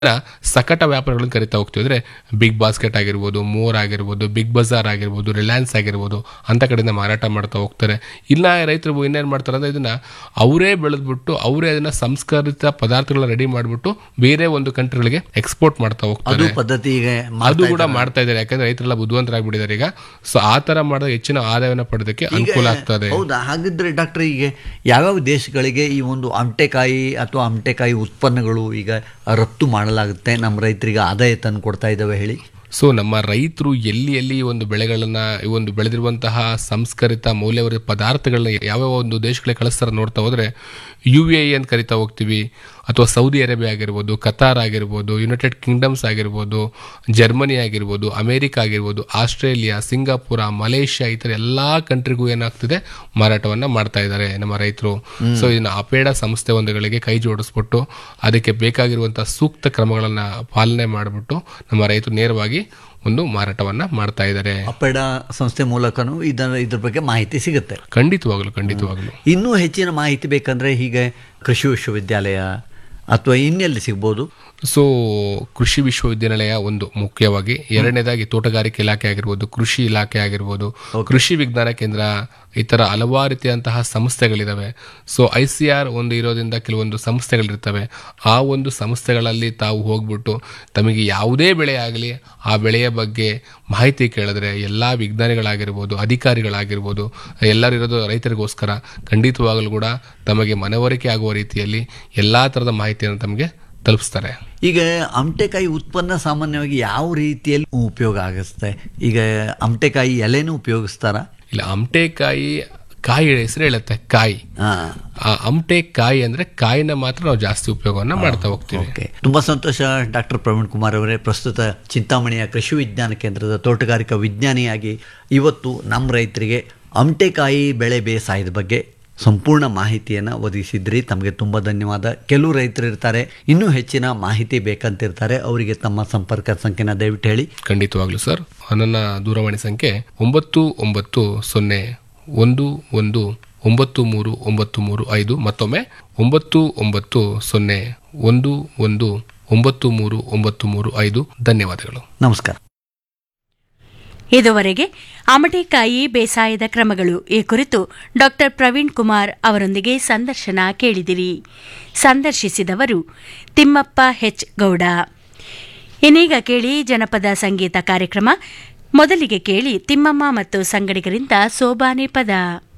ಸಕಟ ವ್ಯಾಪಾರಗಳನ್ನು ಕರಿತಾ ಹೋಗ್ತೀವಿ ಅಂದ್ರೆ ಬಿಗ್ ಬಾಸ್ಕೆಟ್ ಆಗಿರ್ಬೋದು ಮೋರ್ ಆಗಿರ್ಬೋದು ಬಿಗ್ ಬಜಾರ್ ಆಗಿರ್ಬೋದು ರಿಲಯನ್ಸ್ ಆಗಿರ್ಬೋದು ಅಂತ ಕಡೆಯಿಂದ ಮಾರಾಟ ಮಾಡ್ತಾ ಹೋಗ್ತಾರೆ ಇಲ್ಲ ರೈತರು ಇನ್ನೇನು ಮಾಡ್ತಾರೆ ಅಂದ್ರೆ ಇದನ್ನ ಅವರೇ ಬೆಳೆದ್ಬಿಟ್ಟು ಅವರೇ ಅದನ್ನ ಸಂಸ್ಕರಿತ ಪದಾರ್ಥಗಳನ್ನ ರೆಡಿ ಮಾಡಿಬಿಟ್ಟು ಬೇರೆ ಒಂದು ಕಂಟ್ರಿಗಳಿಗೆ ಎಕ್ಸ್ಪೋರ್ಟ್ ಮಾಡ್ತಾ ಅದು ಹೋಗ್ತಾರೆ ಪದ್ಧತಿ ಈಗ ಅದು ಕೂಡ ಮಾಡ್ತಾ ಇದ್ದಾರೆ ಯಾಕಂದ್ರೆ ರೈತರೆಲ್ಲ ಬುದ್ಧಿವಂತರಾಗ್ಬಿಟ್ಟಿದ್ದಾರೆ ಈಗ ಸೊ ಆ ತರ ಮಾಡಿದಾಗ ಹೆಚ್ಚಿನ ಆದಾಯವನ್ನು ಪಡೆದಕ್ಕೆ ಅನುಕೂಲ ಆಗ್ತದೆ ಹೌದಾ ಹಾಗಿದ್ರೆ ಡಾಕ್ಟರ್ ಈಗ ಯಾವ್ಯಾವ ದೇಶಗಳಿಗೆ ಈ ಒಂದು ಅಮಟೆಕಾಯಿ ಅಥವಾ ಅಮಟೆಕಾಯಿ ಉತ್ಪನ್ನಗಳು ಈಗ ರಫ್ತು ಮಾಡಲಾಗುತ್ತೆ ನಮ್ಮ ರೈತರಿಗೆ ಆದಾಯ ತಂದು ಕೊಡ್ತಾ ಇದ್ದಾವೆ ಹೇಳಿ ಸೊ ನಮ್ಮ ರೈತರು ಎಲ್ಲಿ ಎಲ್ಲಿ ಈ ಒಂದು ಬೆಳೆಗಳನ್ನ ಈ ಒಂದು ಬೆಳೆದಿರುವಂತಹ ಸಂಸ್ಕರಿತ ಮೌಲ್ಯವರ್ಧಿತ ಪದಾರ್ಥಗಳನ್ನ ಯಾವ್ಯಾವ ಒಂದು ದೇಶಗಳಿಗೆ ಕಳಿಸ್ತಾರೆ ನೋಡ್ತಾ ಹೋದ್ರೆ ಯು ಎ ಅಂತ ಕರಿತಾ ಹೋಗ್ತೀವಿ ಅಥವಾ ಸೌದಿ ಅರೇಬಿಯಾ ಆಗಿರ್ಬೋದು ಕತಾರ್ ಆಗಿರ್ಬೋದು ಯುನೈಟೆಡ್ ಕಿಂಗ್ಡಮ್ಸ್ ಆಗಿರ್ಬೋದು ಜರ್ಮನಿ ಆಗಿರ್ಬೋದು ಅಮೆರಿಕ ಆಗಿರ್ಬೋದು ಆಸ್ಟ್ರೇಲಿಯಾ ಸಿಂಗಾಪುರ ಮಲೇಷ್ಯಾ ಈ ಥರ ಎಲ್ಲಾ ಕಂಟ್ರಿಗೂ ಏನಾಗ್ತಿದೆ ಮಾರಾಟವನ್ನ ಮಾಡ್ತಾ ಇದ್ದಾರೆ ನಮ್ಮ ರೈತರು ಸೊ ಇದನ್ನ ಅಪೇಡ ಸಂಸ್ಥೆ ಒಂದುಗಳಿಗೆ ಕೈ ಜೋಡಿಸ್ಬಿಟ್ಟು ಅದಕ್ಕೆ ಬೇಕಾಗಿರುವಂತಹ ಸೂಕ್ತ ಕ್ರಮಗಳನ್ನ ಪಾಲನೆ ಮಾಡಿಬಿಟ್ಟು ನಮ್ಮ ರೈತರು ನೇರವಾಗಿ ಒಂದು ಮಾರಾಟವನ್ನ ಮಾಡ್ತಾ ಇದ್ದಾರೆ ಅಪೆಡ ಸಂಸ್ಥೆ ಮೂಲಕನೂ ಇದರ ಇದ್ರ ಬಗ್ಗೆ ಮಾಹಿತಿ ಸಿಗುತ್ತೆ ಖಂಡಿತವಾಗ್ಲು ಖಂಡಿತವಾಗ್ಲು ಇನ್ನೂ ಹೆಚ್ಚಿನ ಮಾಹಿತಿ ಬೇಕಂದ್ರೆ ಹೀಗೆ ಕೃಷಿ ವಿಶ್ವವಿದ್ಯಾಲಯ ಅಥವಾ ಇನ್ನೆಲ್ಲಿ ಸಿಗ್ಬೋದು ಸೊ ಕೃಷಿ ವಿಶ್ವವಿದ್ಯಾನಿಲಯ ಒಂದು ಮುಖ್ಯವಾಗಿ ಎರಡನೇದಾಗಿ ತೋಟಗಾರಿಕೆ ಇಲಾಖೆ ಆಗಿರ್ಬೋದು ಕೃಷಿ ಇಲಾಖೆ ಆಗಿರ್ಬೋದು ಕೃಷಿ ವಿಜ್ಞಾನ ಕೇಂದ್ರ ಈ ತರ ಹಲವಾರು ರೀತಿಯಂತಹ ಸಂಸ್ಥೆಗಳಿದಾವೆ ಸೊ ಐ ಸಿ ಆರ್ ಒಂದು ಇರೋದ್ರಿಂದ ಕೆಲವೊಂದು ಸಂಸ್ಥೆಗಳಿರ್ತವೆ ಆ ಒಂದು ಸಂಸ್ಥೆಗಳಲ್ಲಿ ತಾವು ಹೋಗ್ಬಿಟ್ಟು ತಮಗೆ ಯಾವುದೇ ಬೆಳೆ ಆಗಲಿ ಆ ಬೆಳೆಯ ಬಗ್ಗೆ ಮಾಹಿತಿ ಕೇಳಿದ್ರೆ ಎಲ್ಲ ವಿಜ್ಞಾನಿಗಳಾಗಿರ್ಬೋದು ಅಧಿಕಾರಿಗಳಾಗಿರ್ಬೋದು ಎಲ್ಲರೂ ಇರೋದು ರೈತರಿಗೋಸ್ಕರ ಖಂಡಿತವಾಗಲೂ ಕೂಡ ತಮಗೆ ಮನವರಿಕೆ ಆಗುವ ರೀತಿಯಲ್ಲಿ ಎಲ್ಲಾ ತರದ ಮಾಹಿತಿಯನ್ನು ತಮಗೆ ತಲುಪಿಸ್ತಾರೆ ಈಗ ಅಮಟೆಕಾಯಿ ಉತ್ಪನ್ನ ಸಾಮಾನ್ಯವಾಗಿ ಯಾವ ರೀತಿಯಲ್ಲಿ ಉಪಯೋಗ ಆಗುತ್ತೆ ಈಗ ಅಮಟೆಕಾಯಿ ಎಲೆನೂ ಉಪಯೋಗಿಸ್ತಾರ ಇಲ್ಲ ಅಮಟೆಕಾಯಿ ಕಾಯಿ ಹೆಸರು ಹೇಳುತ್ತೆ ಕಾಯಿ ಹಾ ಆ ಅಮಟೆ ಕಾಯಿ ಅಂದ್ರೆ ಕಾಯಿನ ಮಾತ್ರ ನಾವು ಜಾಸ್ತಿ ಉಪಯೋಗವನ್ನ ಮಾಡ್ತಾ ಹೋಗ್ತೀವಿ ಓಕೆ ತುಂಬ ಸಂತೋಷ ಡಾಕ್ಟರ್ ಪ್ರವೀಣ್ ಕುಮಾರ್ ಅವರೇ ಪ್ರಸ್ತುತ ಚಿಂತಾಮಣಿಯ ಕೃಷಿ ವಿಜ್ಞಾನ ಕೇಂದ್ರದ ತೋಟಗಾರಿಕಾ ವಿಜ್ಞಾನಿಯಾಗಿ ಇವತ್ತು ನಮ್ಮ ರೈತರಿಗೆ ಅಮಟೆಕಾಯಿ ಬೆಳೆ ಬೇಸಾಯದ ಬಗ್ಗೆ ಸಂಪೂರ್ಣ ಮಾಹಿತಿಯನ್ನು ಒದಗಿಸಿದ್ರಿ ತಮಗೆ ತುಂಬ ಧನ್ಯವಾದ ಕೆಲವು ರೈತರು ಇರ್ತಾರೆ ಇನ್ನೂ ಹೆಚ್ಚಿನ ಮಾಹಿತಿ ಬೇಕಂತಿರ್ತಾರೆ ಅವರಿಗೆ ತಮ್ಮ ಸಂಪರ್ಕ ಸಂಖ್ಯೆನ ದಯವಿಟ್ಟು ಹೇಳಿ ಖಂಡಿತವಾಗ್ಲು ಸರ್ ನನ್ನ ದೂರವಾಣಿ ಸಂಖ್ಯೆ ಒಂಬತ್ತು ಒಂಬತ್ತು ಸೊನ್ನೆ ಒಂದು ಒಂದು ಒಂಬತ್ತು ಮೂರು ಒಂಬತ್ತು ಮೂರು ಐದು ಮತ್ತೊಮ್ಮೆ ಒಂಬತ್ತು ಒಂಬತ್ತು ಸೊನ್ನೆ ಒಂದು ಒಂದು ಒಂಬತ್ತು ಮೂರು ಒಂಬತ್ತು ಮೂರು ಐದು ಧನ್ಯವಾದಗಳು ನಮಸ್ಕಾರ ಇದುವರೆಗೆ ಅಮಟೆಕಾಯಿ ಬೇಸಾಯದ ಕ್ರಮಗಳು ಈ ಕುರಿತು ಡಾಕ್ಟರ್ ಪ್ರವೀಣ್ ಕುಮಾರ್ ಅವರೊಂದಿಗೆ ಸಂದರ್ಶನ ಕೇಳಿದಿರಿ ಸಂದರ್ಶಿಸಿದವರು ತಿಮ್ಮಪ್ಪ ಹೆಚ್ ಗೌಡ ಇನ್ನೀಗ ಕೇಳಿ ಜನಪದ ಸಂಗೀತ ಕಾರ್ಯಕ್ರಮ ಮೊದಲಿಗೆ ಕೇಳಿ ತಿಮ್ಮಮ್ಮ ಮತ್ತು ಸಂಗಡಿಗರಿಂದ ಸೋಬಾನೆ ಪದ